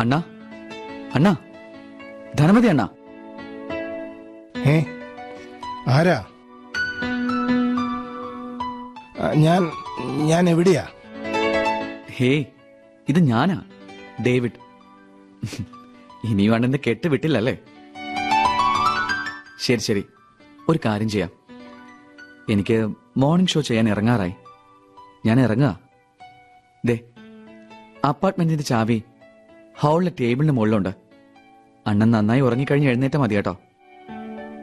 അണ്ണാ അണ്ണാ ധനമതി അണ്ണാ ഏ ആരാ ആ, ഞാൻ ഞാൻ എവിടെയാ ഹേ ഇത് ഞാനാ ഡേവിഡ് ഇനിയും അണ്ണന്റെ കെട്ട് വിട്ടില്ലല്ലേ ശരി ശരി ഒരു കാര്യം ചെയ്യാം എനിക്ക് മോർണിംഗ് ഷോ ചെയ്യാൻ ഇറങ്ങാറായി ഞാൻ ഇറങ്ങുക ദേ അപ്പാർട്ട്മെന്റിന്റെ ചാവി ഹാളിലെ ടേബിളിന് മുകളിലുണ്ട് അണ്ണൻ നന്നായി ഉറങ്ങിക്കഴിഞ്ഞ് എഴുന്നേറ്റ മതി കേട്ടോ